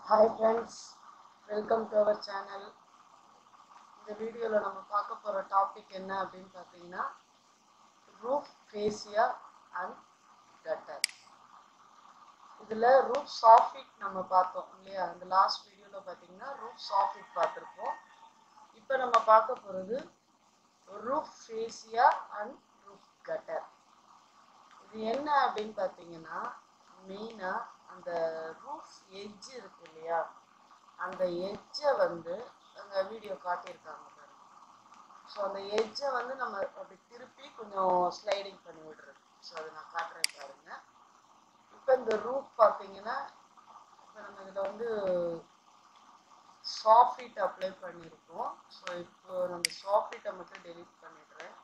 hi friends welcome to our channel இந்த வீடியோவில் நம்ம பார்க்க போகிற டாபிக் என்ன அப்படின்னு பார்த்தீங்கன்னா ரூஃப் ஃபேசியா அண்ட் கட்டர் இதில் ரூஃப் சாஃபிட் நம்ம பார்த்தோம் இல்லையா அந்த லாஸ்ட் வீடியோவில் பார்த்தீங்கன்னா ரூஃப் சாஃபிட் பார்த்துருப்போம் இப்போ நம்ம பார்க்க போகிறது roof fascia and roof gutter இது என்ன அப்படின்னு பார்த்தீங்கன்னா மெயினாக அந்த ரூஃப் எட்ஜ் இருக்கு இல்லையா அந்த எட்ஜை வந்து அங்கே வீடியோ காட்டியிருக்காங்க பாருங்க ஸோ அந்த எட்ஜை வந்து நம்ம அப்படி திருப்பி கொஞ்சம் ஸ்லைடிங் பண்ணி விடுறது ஸோ அதை நான் காட்டுறேன் பாருங்க இப்போ இந்த ரூஃப் பார்த்தீங்கன்னா இப்போ நம்ம இதில் வந்து சாஃபிட் அப்ளை பண்ணியிருக்கோம் ஸோ இப்போ நம்ம சாஃபிட்டை மட்டும் டெலீட் பண்ணிடுறேன்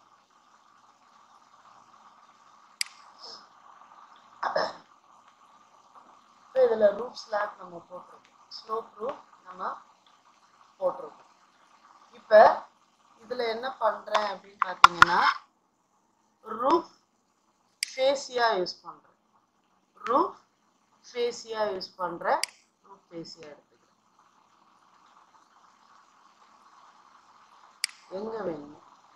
இப்போ இதில் ரூஃப் ஸ்லாப் நம்ம போட்டிருக்கோம் ஸ்லோப் ரூஃப் நம்ம போட்டிருக்கோம் இப்போ இதில் என்ன பண்ணுறேன் அப்படின்னு பார்த்தீங்கன்னா ரூஃப் ஃபேஸியா யூஸ் பண்ணுறேன் ரூஃப் ஃபேஸியா யூஸ் பண்ணுறேன் ரூஃப் ஃபேஸியா எடுத்துக்கிறேன் எங்கே வேணும்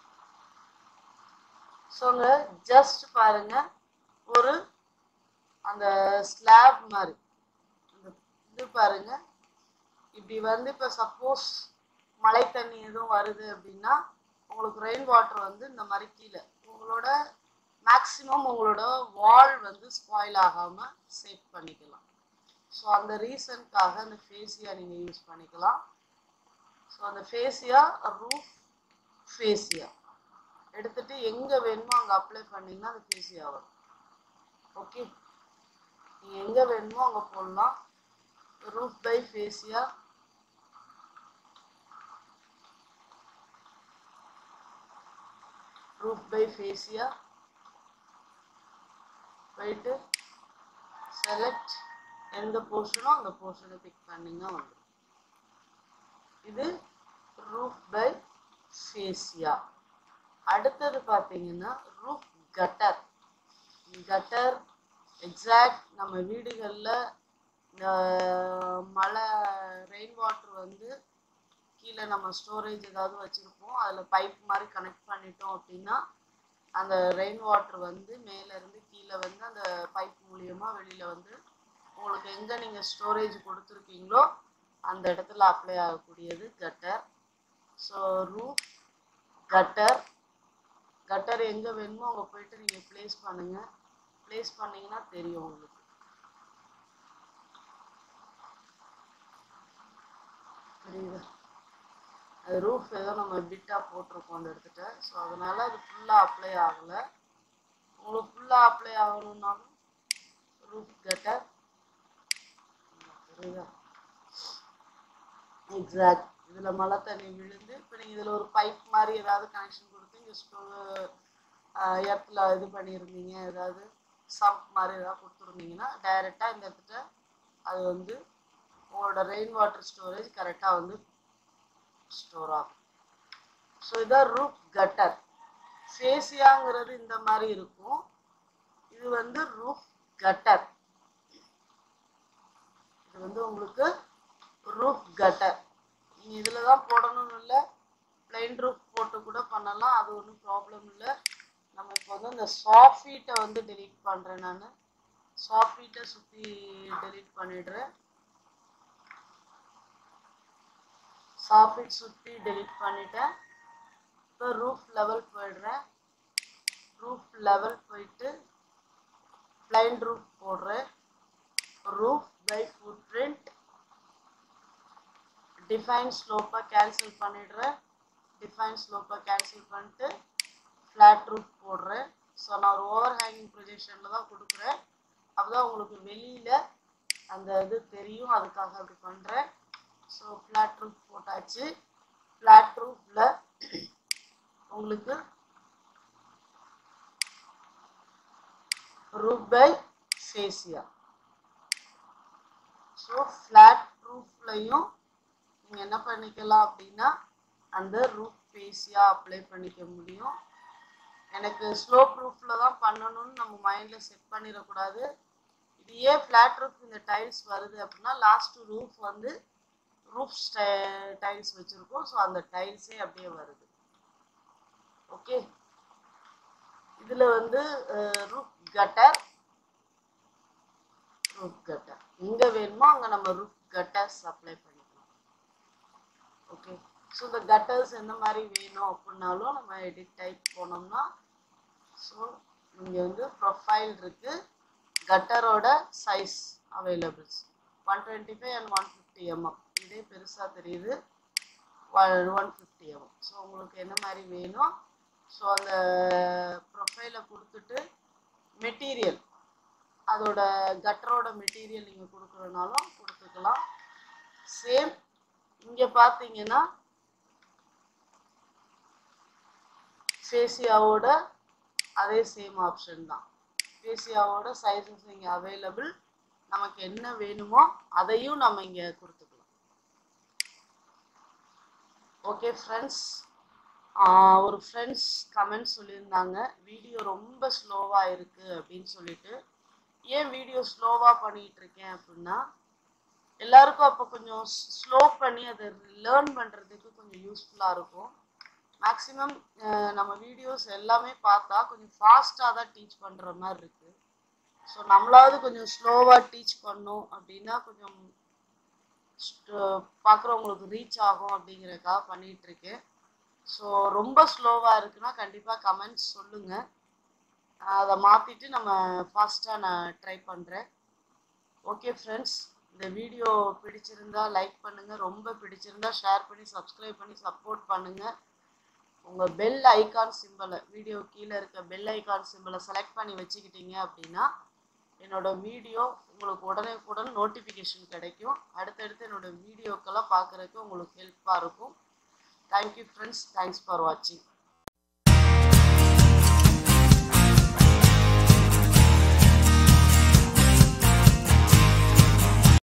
ஸோங்க ஜஸ்ட் பாருங்க ஒரு அந்த ஸ்லாப் மாதிரி இந்த இது பாருங்க இப்படி வந்து இப்போ சப்போஸ் மழை தண்ணி எதுவும் வருது அப்படின்னா உங்களுக்கு ரெயின் வாட்டர் வந்து இந்த மாதிரி கீழே உங்களோட மேக்ஸிமம் உங்களோட வால் வந்து ஸ்பாயில் ஆகாமல் சேவ் பண்ணிக்கலாம் ஸோ அந்த ரீசனுக்காக அந்த ஃபேஸியா நீங்கள் யூஸ் பண்ணிக்கலாம் ஸோ அந்த ஃபேஸியா ரூஃப் ஃபேஸியா எடுத்துட்டு எங்கே வேணுமோ அங்கே அப்ளை பண்ணிங்கன்னா அது ஃபேஸியா வரும் ஓகே நீங்கள் எங்கே வேணுமோ அங்கே போடலாம் roof by fascia roof by fascia போயிட்டு செலக்ட் எந்த போர்ஷனோ அந்த போர்ஷனை பிக் பண்ணிங்கன்னா வந்துடும் இது ரூஃப் பை ஃபேஸியா அடுத்தது பார்த்தீங்கன்னா ரூஃப் கட்டர் கட்டர் எக்ஸாக்ட் நம்ம வீடுகளில் இந்த மழை ரெயின் வாட்டர் வந்து கீழே நம்ம ஸ்டோரேஜ் ஏதாவது வச்சுருப்போம் அதில் பைப் மாதிரி கனெக்ட் பண்ணிட்டோம் அப்படின்னா அந்த ரெயின் வாட்டர் வந்து மேலேருந்து கீழே வந்து அந்த பைப் மூலியமாக வெளியில் வந்து உங்களுக்கு எங்கே நீங்கள் ஸ்டோரேஜ் கொடுத்துருக்கீங்களோ அந்த இடத்துல அப்ளை ஆகக்கூடியது gutter so roof gutter gutter எங்கே வேணுமோ அங்கே போயிட்டு நீங்கள் ப்ளேஸ் பண்ணுங்கள் ப்ளேஸ் பண்ணிங்கன்னா தெரியும் உங்களுக்கு புரியுதா அது ரூஃப் ஏதோ நம்ம பிட்டாக போட்டிருக்கோம் அந்த இடத்துல ஸோ அதனால அது ஃபுல்லாக அப்ளை ஆகலை உங்களுக்கு ஃபுல்லாக அப்ளை ஆகணும்னாலும் ரூஃப் கட்டர் புரியுதா எக்ஸாக்ட் இதில் மழை தண்ணி விழுந்து இப்போ நீங்கள் இதில் ஒரு பைப் மாதிரி ஏதாவது கனெக்ஷன் கொடுத்து இங்கே ஸ்டோ இடத்துல இது பண்ணியிருந்தீங்க ஏதாவது சம்ப் மாதிரி ஏதாவது கொடுத்துருந்தீங்கன்னா டைரெக்டாக இந்த இடத்துல அது வந்து உங்களோட ரெயின் வாட்டர் ஸ்டோரேஜ் கரெக்டாக வந்து ஸ்டோர் ஆகும் ஸோ இதான் ரூப் கட்டர் ஃபேஸியாங்கிறது இந்த மாதிரி இருக்கும் இது வந்து ரூஃப் கட்டர் இது வந்து உங்களுக்கு ரூஃப் கட்டர் நீங்கள் இதில் தான் போடணும்னு இல்லை பிளைன் ரூஃப் போட்டு கூட பண்ணலாம் அது ஒன்றும் ப்ராப்ளம் இல்லை நம்ம இப்போ வந்து இந்த சாஃபீட்டை வந்து டெலீட் பண்ணுறேன் நான் சாஃபீட்டை சுற்றி டெலீட் பண்ணிடுறேன் சாஃபிட் சுற்றி டெலீட் பண்ணிட்டேன் இப்போ ரூஃப் லெவல் போயிடுறேன் ரூஃப் லெவல் போயிட்டு பிளைன் ரூஃப் போடுறேன் roof by foot print define ஸ்லோப்பை கேன்சல் பண்ணிடுறேன் டிஃபைன் ஸ்லோப்பை கேன்சல் பண்ணிட்டு ஃப்ளாட் ரூஃப் போடுறேன் ஸோ நான் ஒரு ஓவர் ஹேங்கிங் ப்ரொஜெக்ஷனில் தான் கொடுக்குறேன் அப்போ தான் உங்களுக்கு வெளியில் அந்த இது தெரியும் அதுக்காக அப்படி பண்ணுறேன் ஸோ ஃப்ளாட் ரூஃப் போட்டாச்சு ஃப்ளாட் ரூஃபில் உங்களுக்கு roof by fascia so flat ரூஃப்லையும் நீங்கள் என்ன பண்ணிக்கலாம் அப்படின்னா அந்த ரூஃப் ஃபேஸியா அப்ளை பண்ணிக்க முடியும் எனக்கு ஸ்லோப் ரூஃபில் தான் பண்ணணும்னு நம்ம மைண்டில் செட் பண்ணிடக்கூடாது இது ஏன் ஃப்ளாட் ரூஃப் இந்த டைல்ஸ் வருது அப்படின்னா லாஸ்ட் ரூஃப் வந்து ரூஃப் டைல்ஸ் வச்சுருக்கோம் ஸோ அந்த டைல்ஸே அப்படியே வருது ஓகே இதில் வந்து ரூஃப் கட்டர் ரூஃப் கட்டர் எங்கே வேணுமோ அங்கே நம்ம ரூஃப் கட்டர்ஸ் அப்ளை பண்ணிக்கலாம் ஓகே ஸோ இந்த கட்டர்ஸ் எந்த மாதிரி வேணும் அப்படின்னாலும் நம்ம எடிட் டைப் போனோம்னா ஸோ இங்கே வந்து ப்ரொஃபைல் இருக்குது கட்டரோட size availables one twenty five and one fifty mm இதே பெருசாக தெரியுது ஒன் ஃபிஃப்டி எம்எம் ஸோ உங்களுக்கு என்ன மாதிரி வேணும் ஸோ அந்த ப்ரொஃபைலை கொடுத்துட்டு மெட்டீரியல் அதோட கட்டரோட மெட்டீரியல் நீங்கள் கொடுக்குறனாலும் கொடுத்துக்கலாம் சேம் இங்கே பார்த்தீங்கன்னா ஃபேசியாவோட அதே சேம் ஆப்ஷன் தான் ஃபேசியாவோட சைஸஸ் இங்கே அவைலபிள் நமக்கு என்ன வேணுமோ அதையும் நம்ம இங்கே கொடுத்துக்கலாம் ஓகே ஃப்ரெண்ட்ஸ் ஒரு ஃப்ரெண்ட்ஸ் கமெண்ட் சொல்லியிருந்தாங்க வீடியோ ரொம்ப ஸ்லோவாக இருக்குது அப்படின்னு சொல்லிட்டு ஏன் வீடியோ ஸ்லோவாக பண்ணிகிட்டு இருக்கேன் அப்படின்னா எல்லாருக்கும் அப்போ கொஞ்சம் ஸ்லோ பண்ணி அதை லேர்ன் பண்ணுறதுக்கு கொஞ்சம் யூஸ்ஃபுல்லாக இருக்கும் மேக்ஸிமம் நம்ம வீடியோஸ் எல்லாமே பார்த்தா கொஞ்சம் ஃபாஸ்ட்டாக தான் டீச் பண்ணுற மாதிரி இருக்குது ஸோ நம்மளாவது கொஞ்சம் ஸ்லோவாக டீச் பண்ணோம் அப்படின்னா கொஞ்சம் பார்க்குறவங்களுக்கு ரீச் ஆகும் அப்படிங்கிறக்காக பண்ணிகிட்டு இருக்கேன் ஸோ ரொம்ப ஸ்லோவாக இருக்குன்னா கண்டிப்பாக கமெண்ட்ஸ் சொல்லுங்கள் அதை மாற்றிட்டு நம்ம ஃபாஸ்ட்டாக நான் ட்ரை பண்ணுறேன் ஓகே ஃப்ரெண்ட்ஸ் இந்த வீடியோ பிடிச்சிருந்தா லைக் பண்ணுங்கள் ரொம்ப பிடிச்சிருந்தா ஷேர் பண்ணி சப்ஸ்கிரைப் பண்ணி சப்போர்ட் பண்ணுங்கள் உங்கள் பெல் ஐகான் சிம்பிளை வீடியோ கீழே இருக்க பெல் ஐகான் சிம்பிளை செலக்ட் பண்ணி வச்சுக்கிட்டீங்க அப்படின்னா என்னோட வீடியோ உங்களுக்கு உடனே நோட்டிஃபிகேஷன் கிடைக்கும் அடுத்தடுத்து என்னோட வீடியோக்கெல்லாம் பார்க்குறதுக்கு உங்களுக்கு ஹெல்ப்பாக இருக்கும் தேங்க்யூ ஃப்ரெண்ட்ஸ் தேங்க்ஸ் ஃபார் வாட்சிங்